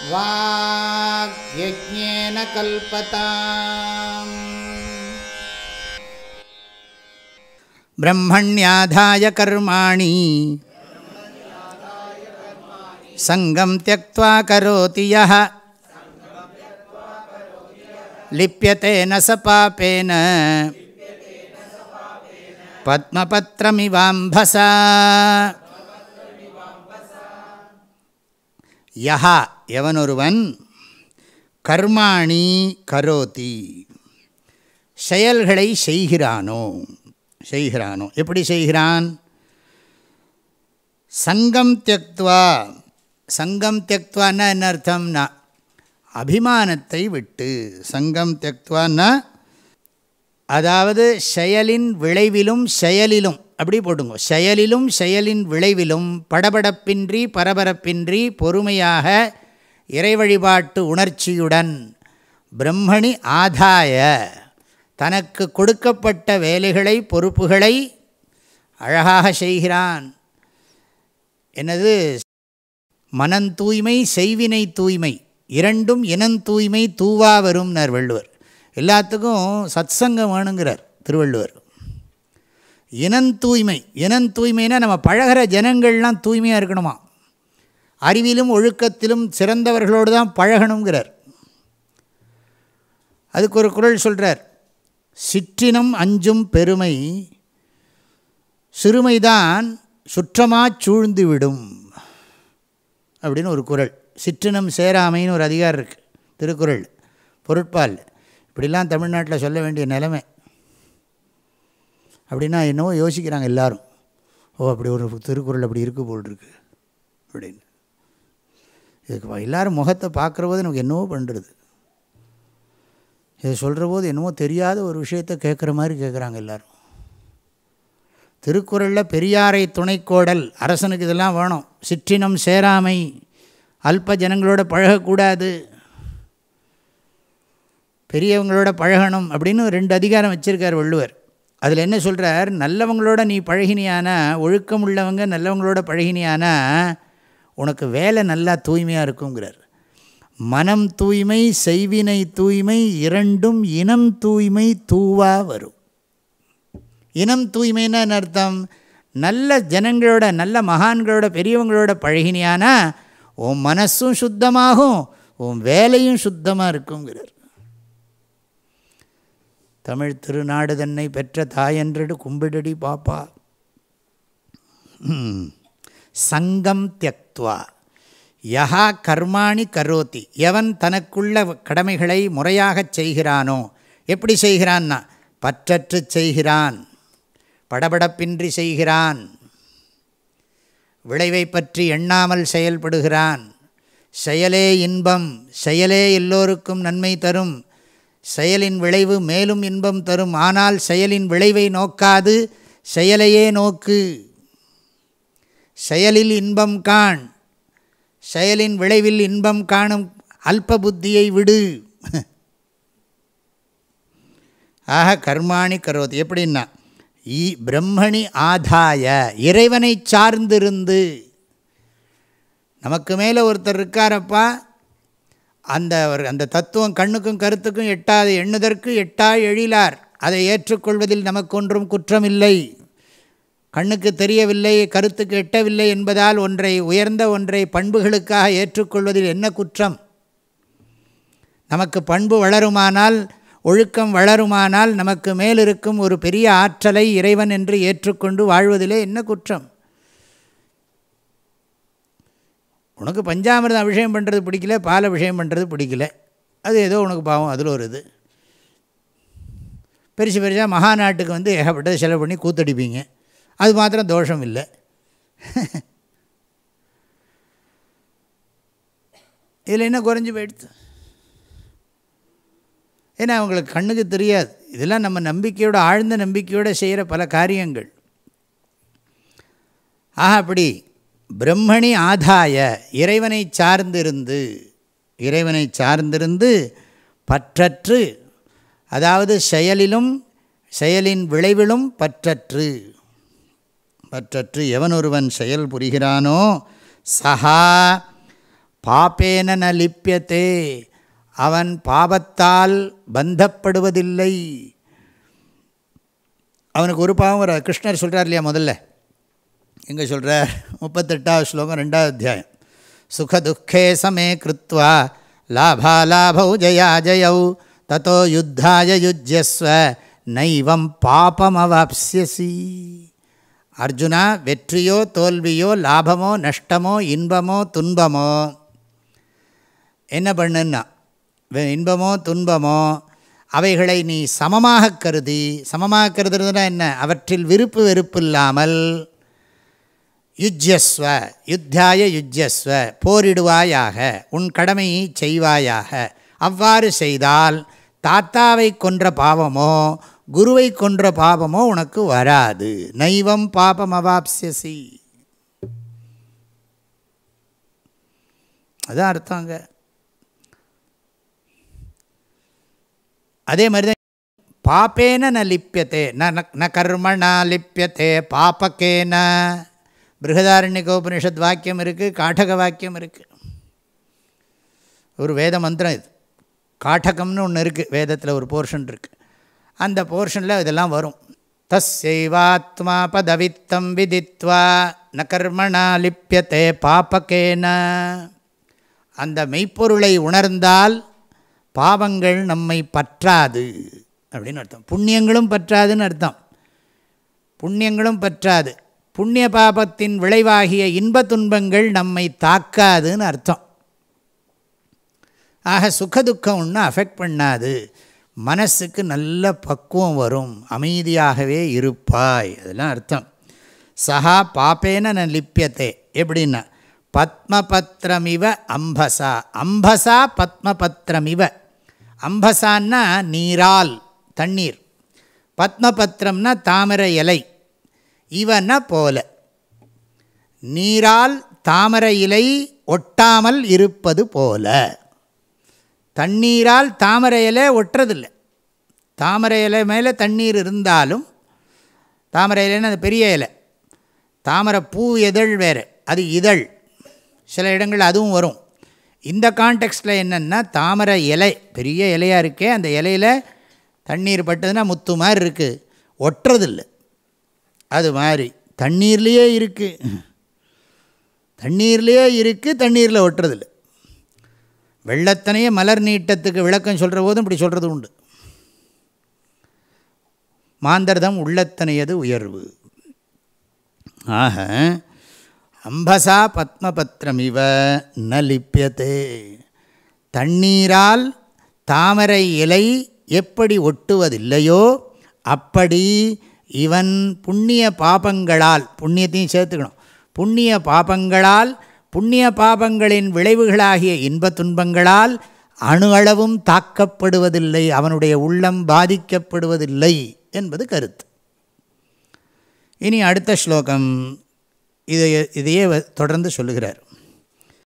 वाग्यज्ञेन कल्पताम् ब्रह्मण्याधाय कर्माणि सङ्गं त्यक्त्वा करोति यः लिप्यते न स पापेन பத்மபத்திரமிவாம்பசா யஹா எவனொருவன் கர்மாணி கரோதி செயல்களை செய்கிறானோ செய்கிறானோ எப்படி செய்கிறான் சங்கம் தியக்துவா சங்கம் தியக்துவான்னா என்ன அர்த்தம்னா அபிமானத்தை விட்டு சங்கம் தியக்துவான்னா அதாவது செயலின் விளைவிலும் செயலிலும் அப்படி போட்டுங்க செயலிலும் செயலின் விளைவிலும் படபடப்பின்றி பரபரப்பின்றி பொறுமையாக இறை வழிபாட்டு உணர்ச்சியுடன் பிரம்மணி ஆதாய தனக்கு கொடுக்கப்பட்ட வேலைகளை பொறுப்புகளை அழகாக செய்கிறான் என்னது மனந்தூய்மை செய்வினை தூய்மை இரண்டும் இனந்தூய்மை தூவா வரும்னர் வள்ளுவர் எல்லாத்துக்கும் சத் சங்கம் வேணுங்கிறார் திருவள்ளுவர் இனந்தூய்மை இனந்தூய்மைனா நம்ம பழகிற ஜனங்கள்லாம் தூய்மையாக இருக்கணுமா அறிவிலும் ஒழுக்கத்திலும் சிறந்தவர்களோடு தான் பழகணுங்கிறார் அதுக்கு ஒரு குரல் சொல்கிறார் சிற்றினம் அஞ்சும் பெருமை சிறுமைதான் சுற்றமாக சூழ்ந்து விடும் அப்படின்னு ஒரு குரல் சிற்றினம் சேராமைன்னு ஒரு அதிகாரம் இருக்குது திருக்குறள் பொருட்பால் இப்படிலாம் தமிழ்நாட்டில் சொல்ல வேண்டிய நிலைமை அப்படின்னா என்னவோ யோசிக்கிறாங்க எல்லாரும் ஓ அப்படி ஒரு திருக்குறள் அப்படி இருக்குது போல் இருக்கு அப்படின்னு இதுக்கு எல்லோரும் முகத்தை பார்க்குற போது நமக்கு என்னவோ பண்ணுறது இதை சொல்கிற போது என்னவோ தெரியாத ஒரு விஷயத்தை கேட்குற மாதிரி கேட்குறாங்க எல்லோரும் திருக்குறளில் பெரியாரை துணைக்கோடல் அரசனுக்கு இதெல்லாம் வேணும் சிற்றினம் சேராமை அல்ப ஜனங்களோட பழகக்கூடாது பெரியவங்களோட பழகணும் அப்படின்னு ரெண்டு அதிகாரம் வச்சுருக்கார் வள்ளுவர் அதில் என்ன சொல்கிறார் நல்லவங்களோட நீ பழகினியானா ஒழுக்கம் உள்ளவங்க நல்லவங்களோட பழகினியானா உனக்கு வேலை நல்லா தூய்மையாக இருக்குங்கிறார் மனம் தூய்மை செய்வினை தூய்மை இரண்டும் இனம் தூய்மை தூவா வரும் இனம் தூய்மைன்னா அர்த்தம் நல்ல ஜனங்களோட நல்ல மகான்களோட பெரியவங்களோட பழகினியானா உன் மனசும் சுத்தமாகும் உன் வேலையும் சுத்தமாக இருக்குங்கிறார் தமிழ் திருநாடு தன்னை பெற்ற தாயன்றடு கும்பிடடி பாப்பா சங்கம் தியக்துவா யஹா கர்மாணி கரோத்தி எவன் தனக்குள்ள கடமைகளை முறையாகச் செய்கிறானோ எப்படி செய்கிறான்னா பற்றற்று செய்கிறான் படபடப்பின்றி செய்கிறான் விளைவை பற்றி எண்ணாமல் செயல்படுகிறான் செயலே இன்பம் செயலே எல்லோருக்கும் நன்மை தரும் செயலின் விளைவு மேலும் இன்பம் தரும் ஆனால் செயலின் விளைவை நோக்காது செயலையே நோக்கு செயலில் இன்பம் காண் செயலின் விளைவில் இன்பம் காணும் அல்ப புத்தியை விடு ஆக கர்மாணி கரோதி எப்படின்னா ஈ பிரம்மணி ஆதாய இறைவனை சார்ந்திருந்து நமக்கு மேலே ஒருத்தர் இருக்காரப்பா அந்த அந்த தத்துவம் கண்ணுக்கும் கருத்துக்கும் எட்டாது எண்ணுதற்கு எட்டா எழிலார் அதை ஏற்றுக்கொள்வதில் நமக்கு ஒன்றும் குற்றமில்லை கண்ணுக்கு தெரியவில்லை கருத்துக்கு எட்டவில்லை என்பதால் ஒன்றை உயர்ந்த ஒன்றை பண்புகளுக்காக ஏற்றுக்கொள்வதில் என்ன குற்றம் நமக்கு பண்பு வளருமானால் ஒழுக்கம் வளருமானால் நமக்கு மேலிருக்கும் ஒரு பெரிய ஆற்றலை இறைவன் என்று ஏற்றுக்கொண்டு வாழ்வதிலே என்ன குற்றம் உனக்கு பஞ்சாமிரதம் அபிஷேகம் பண்ணுறது பிடிக்கல பால் அபிஷேகம் பண்ணுறது பிடிக்கல அது ஏதோ உனக்கு பாவம் அதில் ஒரு இது பெருசு பெருசாக மகாநாட்டுக்கு வந்து ஏகப்பட்டது செலவு பண்ணி கூத்தடிப்பீங்க அது மாத்திரம் தோஷம் இல்லை இதில் என்ன குறைஞ்சி போயிடுது ஏன்னா அவங்களுக்கு கண்ணுக்கு தெரியாது இதெல்லாம் நம்ம நம்பிக்கையோட ஆழ்ந்த நம்பிக்கையோடு செய்கிற பல காரியங்கள் ஆக அப்படி பிரம்மணி ஆதாய இறைவனை சார்ந்திருந்து இறைவனை சார்ந்திருந்து பற்றற்று அதாவது செயலிலும் செயலின் விளைவிலும் பற்றற்று பற்றற்று எவன் ஒருவன் செயல் புரிகிறானோ சஹா பாப்பேன ந லிப்பியத்தே அவன் பாவத்தால் பந்தப்படுவதில்லை அவனுக்கு ஒரு பாவம் வர கிருஷ்ணர் சொல்கிறார் இல்லையா முதல்ல எங்கே சொல்கிறார் முப்பத்தெட்டாவது ஸ்லோகம் ரெண்டாவது அத்தியாயம் சுகதுக்கே சமே கிருத்வா லாபாலாபௌ ஜயா ஜயௌ தத்தோ யுத்தாய யுஜ்யஸ்வ நைவம் பாபமவாப்சியசி அர்ஜுனா வெற்றியோ தோல்வியோ லாபமோ நஷ்டமோ இன்பமோ துன்பமோ என்ன பண்ணுன்னா இன்பமோ துன்பமோ அவைகளை நீ சமமாக கருதி சமமாக கருதுறதுனா என்ன அவற்றில் விருப்பு வெறுப்பு இல்லாமல் யுஜ்யஸ்வ யுத்தாய யுஜ்யஸ்வ போரிடுவாயாக உன் கடமையை செய்வாயாக அவ்வாறு செய்தால் தாத்தாவை கொன்ற பாவமோ குருவை கொன்ற பாவமோ உனக்கு வராது நைவம் பாபம் அவாப்சியசி அதான் அர்த்தங்க அதே மாதிரி தான் பாப்பேன ந லிப்பியத்தே ந ந கர்மணா லிப்பியத்தே பாப்பக்கேன பிருகதாரண்யக உபனிஷத் வாக்கியம் இருக்குது காட்டக வாக்கியம் இருக்குது ஒரு வேத மந்திரம் இது காட்டகம்னு ஒன்று இருக்குது வேதத்தில் ஒரு போர்ஷன் இருக்குது அந்த போர்ஷனில் இதெல்லாம் வரும் தஸ்யைவாத்மா பதவித்தம் விதித்வா ந கர்மணா லிப்பியத்தே பாப்பக்கேன அந்த மெய்ப்பொருளை உணர்ந்தால் பாவங்கள் நம்மை பற்றாது அப்படின்னு அர்த்தம் புண்ணியங்களும் பற்றாதுன்னு அர்த்தம் புண்ணியங்களும் பற்றாது புண்ணிய பாபத்தின் விளைவாகிய இன்ப துன்பங்கள் நம்மை தாக்காதுன்னு அர்த்தம் ஆக சுகதுக்கம் ஒன்றும் அஃபெக்ட் பண்ணாது மனசுக்கு நல்ல பக்குவம் வரும் அமைதியாகவே இருப்பாய் அதெல்லாம் அர்த்தம் சஹா பாப்பேன ந லிப்பியத்தே எப்படின்னா பத்மபத்திரமிவ அம்பசா அம்பசா பத்மபத்திரமிவ அம்பசான்னா நீரால் தண்ணீர் பத்மபத்திரம்னா தாமரை இலை இவன போல நீரால் தாமரை இலை ஒட்டாமல் இருப்பது போல தண்ணீரால் தாமரை இலை ஒட்டுறதில்லை தாமரை இலை மேலே தண்ணீர் இருந்தாலும் தாமரை இலைன்னு அது பெரிய இலை தாமரை பூ இதழ் வேறு அது இதழ் சில இடங்கள் அதுவும் வரும் இந்த கான்டெக்ஸ்டில் என்னென்னா தாமரை இலை பெரிய இலையாக இருக்கே அந்த இலையில் தண்ணீர் பட்டதுன்னா முத்து மாதிரி இருக்குது ஒட்டுறதில்லை அது மாதிரி தண்ணீர்லேயே இருக்குது தண்ணீர்லேயே இருக்குது தண்ணீரில் ஒட்டுறதில்லை வெள்ளத்தனையே மலர் நீட்டத்துக்கு விளக்கம் சொல்கிற போதும் இப்படி சொல்கிறது உண்டு மாந்தர்தம் உள்ளத்தனையது உயர்வு ஆக அம்பசா பத்மபத்திரமிவ ந லிப்பியத்தே தண்ணீரால் தாமரை இலை எப்படி ஒட்டுவதில்லையோ அப்படி இவன் புண்ணிய பாபங்களால் புண்ணியத்தையும் சேர்த்துக்கணும் புண்ணிய பாபங்களால் புண்ணிய பாபங்களின் விளைவுகளாகிய இன்ப துன்பங்களால் அணு அளவும் தாக்கப்படுவதில்லை அவனுடைய உள்ளம் பாதிக்கப்படுவதில்லை என்பது கருத்து இனி அடுத்த ஸ்லோகம் இதை இதையே தொடர்ந்து சொல்லுகிறார்